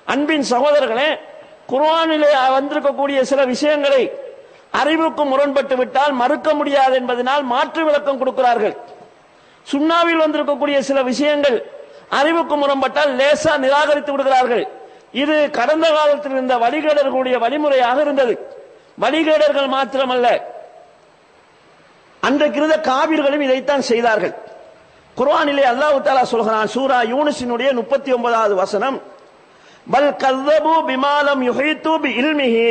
அன்பின் சகோதரர்களே குர்ஆனிலே வந்திருக்கக்கூடிய சில விஷயங்களை அறிவுக்கு முரண்பட்டு விட்டால் மறுக்க முடியாது என்பதனால் மாற்று விளக்கம் கொடுக்கிறார்கள் சுண்ணாவில் வந்திருக்கக்கூடிய சில விஷயங்கள் அறிவுக்கு முரண்பட்டால் லேசா நிராகரித்து விடுகிறார்கள் இது கடந்த காலத்தில் இருந்த வழிகேடர்களுடைய வழிமுறையாக இருந்தது வழிகேடர்கள் மாத்திரமல்ல அன்றைக்கு இருந்த காவிர்களும் இதைத்தான் செய்தார்கள் குர்ஆனிலே அல்லாஹ் தாலா சொல்கிறான் சூரா யூனிஸினுடைய முப்பத்தி ஒன்பதாவது வசனம் பல் கல்லபு பிமாலம் யுஹைத்து பி இல்மிஹி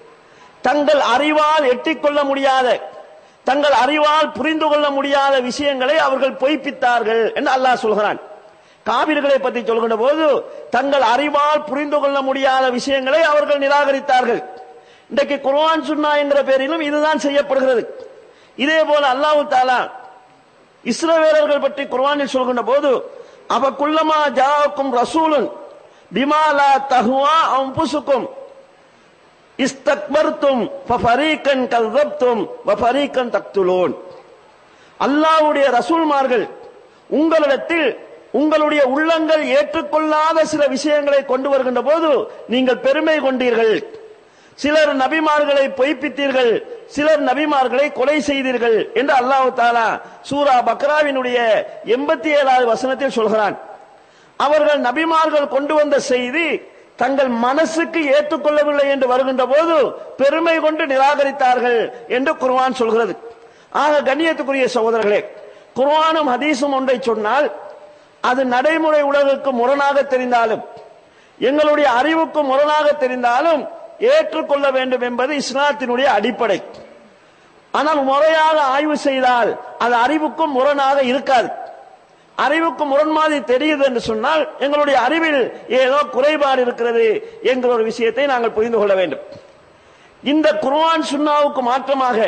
தங்கள் அறிவால் எட்டிக்கொள்ள முடியாத தங்கள் அறிவால் புரிந்து கொள்ள முடியாத விஷயங்களை அவர்கள் பொய்ப்பித்தார்கள் என்று அல்லாஹ் சொல்கிறான் காவிர்களை பற்றி சொல்கின்ற போது தங்கள் அறிவால் புரிந்து கொள்ள முடியாத விஷயங்களை அவர்கள் நிராகரித்தார்கள் இன்றைக்கு குர்ஆன் சுன்னா என்கிற பேரிலும் இதுதான் செய்யப்படுகிறது இதே போல அல்லாஹ் தாலா இஸ்ரவேலர்கள் பற்றி குர்ஆனில் சொல்கின்ற போது அவக்குள்ளமா ஜாவுக்கும் ரசூலுன் பிமாலா தஹுவா அம்புசுக்கும் இஸ்தக்பர்த்தும் ஃபரீக்கன் கல்தப்தும் ஃபரீக்கன் தக்துலூன் அல்லாஹ்வுடைய ரசூல்மார்கள் உங்களிடத்தில் உங்களுடைய உள்ளங்கள் ஏற்றுக்கொள்ளாத சில விஷயங்களை கொண்டு வருகின்ற போது நீங்கள் பெருமை கொண்டீர்கள் சிலர் நபிமார்களை பொய்ப்பித்தீர்கள் சிலர் நபிமார்களை கொலை செய்தீர்கள் என்று அல்லாஹ் தாலா சூரா பக்ராவினுடைய எண்பத்தி ஏழாவது வசனத்தில் சொல்கிறான் அவர்கள் நபிமார்கள் கொண்டு வந்த செய்தி தங்கள் மனசுக்கு ஏற்றுக்கொள்ளவில்லை என்று வருகின்ற போது பெருமை கொண்டு நிராகரித்தார்கள் என்று குர்ஆன் சொல்கிறது ஆக கண்ணியத்துக்குரிய சகோதரர்களே குர்ஆனும் ஹதீஸும் ஒன்றை சொன்னால் அது நடைமுறை உலகுக்கு முரணாக தெரிந்தாலும் எங்களுடைய அறிவுக்கு முரணாக தெரிந்தாலும் ஏற்றுக்கொள்ள வேண்டும் என்பது இஸ்லாத்தினுடைய அடிப்படை ஆனால் முறையாக ஆய்வு செய்தால் அது அறிவுக்கும் முரணாக இருக்காது அறிவுக்கு முரண்மாதிரி தெரியுது என்று சொன்னால் எங்களுடைய அறிவில் ஏதோ குறைபாடு இருக்கிறது என்கிற ஒரு விஷயத்தை நாங்கள் புரிந்து கொள்ள வேண்டும் இந்த குர்ஆன் சுன்னாவுக்கு மாற்றமாக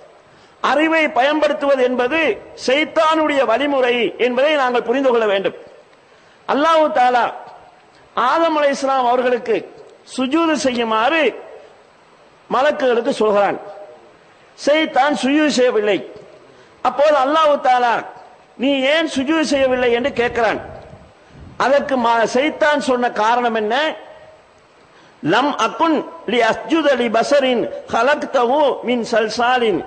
அறிவை பயன்படுத்துவது என்பது சைத்தானுடைய வழிமுறை என்பதை நாங்கள் புரிந்து கொள்ள வேண்டும் அல்லாஹு தாலா ஆதம் அலை இஸ்லாம் அவர்களுக்கு சுஜூது செய்யுமாறு மலக்குகளுக்கு சொல்கிறான் செய்தான் சுஜூது செய்யவில்லை அப்போது அல்லாஹு தாலா நீ ஏன் சுஜூது செய்யவில்லை என்று கேட்கிறான் அதற்கு செய்தான் சொன்ன காரணம் என்ன லம் அக்குன் லி அஸ்ஜுத லி பசரின் ஹலக்தஹு மின் சல்சாலின்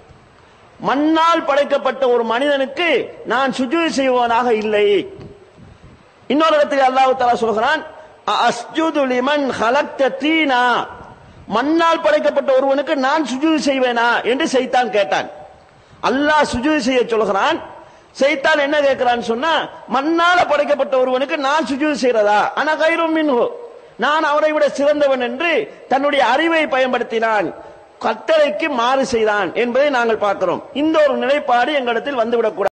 மண்ணால் படைக்கப்பட்ட ஒரு மனிதனுக்கு நான் சுஜூது செய்வனாக இல்லை இன்னொரு இடத்தில் அல்லாஹ் தஆலா சொல்கிறான் அஸ்ஜுது லிமன் ஹலக்த தீனா மண்ணால் படைக்கப்பட்ட ஒருவனுக்கு நான் சுஜூது செய்வேனா என்று செய்தான் கேட்டான் அல்லாஹ் சுஜூது செய்ய சொல்கிறான் செய்தான் என்ன கேட்கிறான்னு சொன்னா மண்ணால படைக்கப்பட்ட ஒருவனுக்கு நான் சுஜூது செய்யறதா ஆனா கைரும் மின்ஹு நான் அவரை விட சிறந்தவன் என்று தன்னுடைய அறிவை பயன்படுத்தினான் கட்டளைக்கு மாறு செய்தான் என்பதை நாங்கள் பார்க்கிறோம் இந்த ஒரு நிலைப்பாடு எங்களிடத்தில் வந்துவிடக்கூடாது